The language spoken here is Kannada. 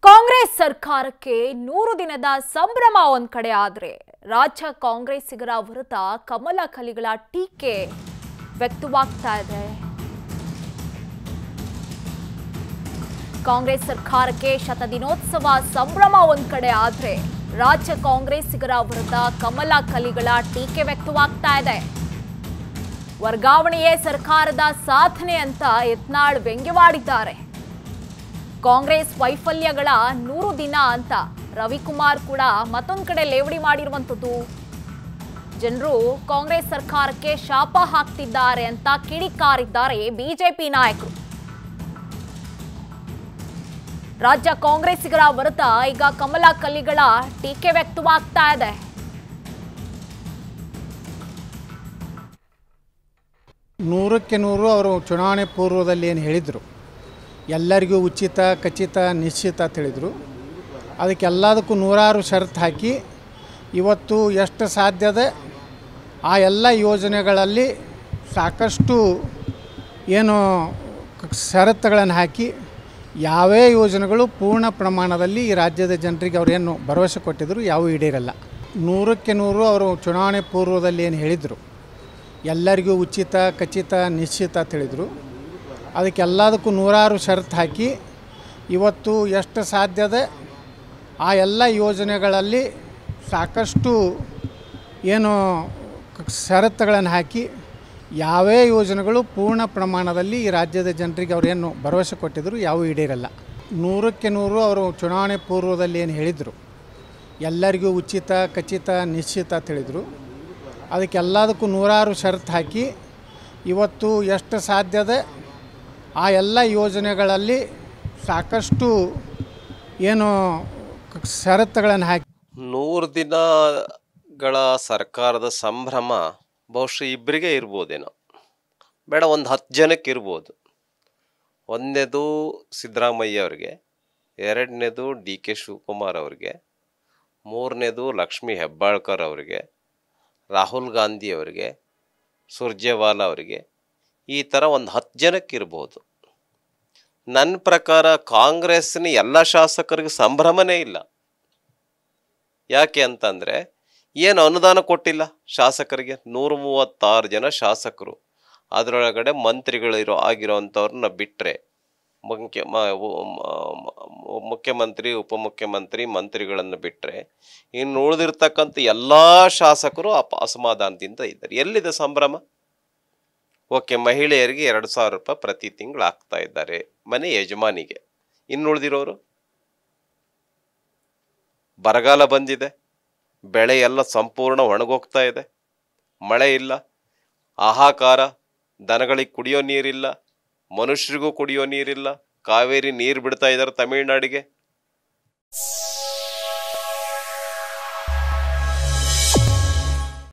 ಕಾಂಗ್ರೆಸ್ ಸರ್ಕಾರಕ್ಕೆ ನೂರು ದಿನದ ಸಂಭ್ರಮ ಒಂದ್ ಕಡೆ ಆದ್ರೆ ರಾಜ್ಯ ಕಾಂಗ್ರೆಸ್ಸಿಗರ ವಿರುದ್ಧ ಕಮಲ ಕಲಿಗಳ ಟೀಕೆ ವ್ಯಕ್ತವಾಗ್ತಾ ಇದೆ ಕಾಂಗ್ರೆಸ್ ಸರ್ಕಾರಕ್ಕೆ ಶತದಿನೋತ್ಸವ ಸಂಭ್ರಮ ಒಂದ್ ಕಡೆ ಆದ್ರೆ ರಾಜ್ಯ ಕಾಂಗ್ರೆಸ್ಸಿಗರ ವಿರುದ್ಧ ಕಮಲ ಕಲಿಗಳ ಟೀಕೆ ವ್ಯಕ್ತವಾಗ್ತಾ ಇದೆ ವರ್ಗಾವಣೆಯೇ ಸರ್ಕಾರದ ಸಾಧನೆ ಅಂತ ಯತ್ನಾಳ್ ವ್ಯಂಗ್ಯವಾಡಿದ್ದಾರೆ ಕಾಂಗ್ರೆಸ್ ವೈಫಲ್ಯಗಳ ನೂರು ದಿನ ಅಂತ ರವಿಕುಮಾರ್ ಕೂಡ ಮತ್ತೊಂದು ಕಡೆ ಲೇವಡಿ ಮಾಡಿರುವಂಥದ್ದು ಜನರು ಕಾಂಗ್ರೆಸ್ ಸರ್ಕಾರಕ್ಕೆ ಶಾಪ ಹಾಕ್ತಿದ್ದಾರೆ ಅಂತ ಕಿಡಿಕಾರಿದ್ದಾರೆ ಬಿಜೆಪಿ ನಾಯಕರು ರಾಜ್ಯ ಕಾಂಗ್ರೆಸ್ಸಿಗರ ವಿರುದ್ಧ ಈಗ ಕಮಲ ಕಲ್ಲಿಗಳ ಟೀಕೆ ವ್ಯಕ್ತವಾಗ್ತಾ ಇದೆ ನೂರಕ್ಕೆ ನೂರು ಅವರು ಚುನಾವಣೆ ಪೂರ್ವದಲ್ಲಿ ಏನು ಹೇಳಿದರು ಎಲ್ಲರಿಗೂ ಉಚಿತ ಖಚಿತ ನಿಶ್ಚಿತ ಅಂತ ಹೇಳಿದರು ಅದಕ್ಕೆಲ್ಲದಕ್ಕೂ ನೂರಾರು ಷರತ್ತು ಹಾಕಿ ಇವತ್ತು ಎಷ್ಟು ಸಾಧ್ಯದ ಆ ಎಲ್ಲ ಯೋಜನೆಗಳಲ್ಲಿ ಸಾಕಷ್ಟು ಏನು ಕ- ಷರತ್ತುಗಳನ್ನು ಹಾಕಿ ಯಾವೇ ಯೋಜನೆಗಳು ಪೂರ್ಣ ಪ್ರಮಾಣದಲ್ಲಿ ಈ ರಾಜ್ಯದ ಜನರಿಗೆ ಅವ್ರು ಏನು ಭರವಸೆ ಕೊಟ್ಟಿದ್ರು ಯಾವೂ ಈಡೇರಲ್ಲ ನೂರಕ್ಕೆ ನೂರು ಅವರು ಚುನಾವಣೆ ಪೂರ್ವದಲ್ಲಿ ಏನು ಹೇಳಿದರು ಎಲ್ಲರಿಗೂ ಉಚಿತ ಖಚಿತ ನಿಶ್ಚಿತ ಅಂತ ಹೇಳಿದರು ಅದಕ್ಕೆಲ್ಲದಕ್ಕೂ ನೂರಾರು ಷರತ್ತು ಹಾಕಿ ಇವತ್ತು ಎಷ್ಟು ಸಾಧ್ಯದ ಆ ಎಲ್ಲ ಯೋಜನೆಗಳಲ್ಲಿ ಸಾಕಷ್ಟು ಏನು ಕ- ಷರತ್ತುಗಳನ್ನು ಹಾಕಿ ಯಾವೇ ಯೋಜನೆಗಳು ಪೂರ್ಣ ಪ್ರಮಾಣದಲ್ಲಿ ಈ ರಾಜ್ಯದ ಜನರಿಗೆ ಅವ್ರು ಏನು ಭರವಸೆ ಕೊಟ್ಟಿದ್ರು ಯಾವೂ ಈಡೇರಲ್ಲ ನೂರಕ್ಕೆ ನೂರು ಅವರು ಚುನಾವಣೆ ಪೂರ್ವದಲ್ಲಿ ಏನು ಹೇಳಿದರು ಎಲ್ಲರಿಗೂ ಉಚಿತ ಖಚಿತ ನಿಶ್ಚಿತ ಅಂತ ಹೇಳಿದರು ಅದಕ್ಕೆಲ್ಲದಕ್ಕೂ ನೂರಾರು ಷರತ್ತು ಹಾಕಿ ಇವತ್ತು ಎಷ್ಟು ಸಾಧ್ಯದ ಆ ಎಲ್ಲ ಯೋಜನೆಗಳಲ್ಲಿ ಸಾಕಷ್ಟು ಏನು ಕ- ಷರತ್ತುಗಳನ್ನು ಹಾಕಿ ನೂರು ದಿನಗಳ ಸರ್ಕಾರದ ಸಂಭ್ರಮ ಬಹುಶಃ ಇಬ್ಬರಿಗೆ ಇರ್ಬೋದೇನೋ ಬೇಡ ಒಂದು ಹತ್ತು ಜನಕ್ಕೆ ಇರ್ಬೋದು ಒಂದನೇದು ಸಿದ್ದರಾಮಯ್ಯ ಅವ್ರಿಗೆ ಎರಡನೇದು ಡಿ ಕೆ ಶಿವಕುಮಾರ್ ಅವ್ರಿಗೆ ಮೂರನೇದು ಲಕ್ಷ್ಮೀ ಹೆಬ್ಬಾಳ್ಕರ್ ಅವರಿಗೆ ರಾಹುಲ್ ಗಾಂಧಿ ಅವರಿಗೆ ಸುರ್ಜೇವಾಲಾ ಅವರಿಗೆ ಈ ಥರ ಒಂದು ಹತ್ತು ಜನಕ್ಕೆ ಇರ್ಬೋದು ನನ್ನ ಪ್ರಕಾರ ಕಾಂಗ್ರೆಸ್ನ ಎಲ್ಲ ಶಾಸಕರಿಗೆ ಸಂಭ್ರಮನೇ ಇಲ್ಲ ಯಾಕೆ ಅಂತಂದರೆ ಏನು ಅನುದಾನ ಕೊಟ್ಟಿಲ್ಲ ಶಾಸಕರಿಗೆ ನೂರ ಮೂವತ್ತಾರು ಜನ ಶಾಸಕರು ಅದರೊಳಗಡೆ ಮಂತ್ರಿಗಳಿರೋ ಆಗಿರೋವಂಥವ್ರನ್ನ ಬಿಟ್ಟರೆ ಮುಖ್ಯ ಮ- ಉ- ಮ- ಮ- ಮುಖ್ಯಮಂತ್ರಿ ಉಪಮುಖ್ಯಮಂತ್ರಿ ಮಂತ್ರಿಗಳನ್ನು ಬಿಟ್ಟರೆ ಇನ್ನು ಉಳಿದಿರ್ತಕ್ಕಂಥ ಎಲ್ಲ ಶಾಸಕರು ಅಪ ಅಸಮಾಧಾನದಿಂದ ಇದ್ದಾರೆ ಎಲ್ಲಿದೆ ಸಂಭ್ರಮ ಓಕೆ ಮಹಿಳೆಯರಿಗೆ ಎರಡು ಸಾವಿರ ರೂಪಾಯಿ ಪ್ರತಿ ತಿಂಗಳು ಹಾಕ್ತಾ ಇದ್ದಾರೆ ಮನೆ ಯಜಮಾನಿಗೆ ಇನ್ನು ಉಳಿದಿರೋರು ಬರಗಾಲ ಬಂದಿದೆ ಬೆಳೆ ಎಲ್ಲ ಸಂಪೂರ್ಣ ಒಣಗೋಗ್ತಾ ಇದೆ ಮಳೆ ಇಲ್ಲ ಆಹಾಕಾರ ದನಗಳಿಗೆ ಕುಡಿಯೋ ನೀರಿಲ್ಲ ಮನುಷ್ಯರಿಗೂ ಕುಡಿಯೋ ನೀರಿಲ್ಲ ಕಾವೇರಿ ನೀರು ಬಿಡ್ತಾ ಇದ್ದಾರೆ ತಮಿಳ್ನಾಡಿಗೆ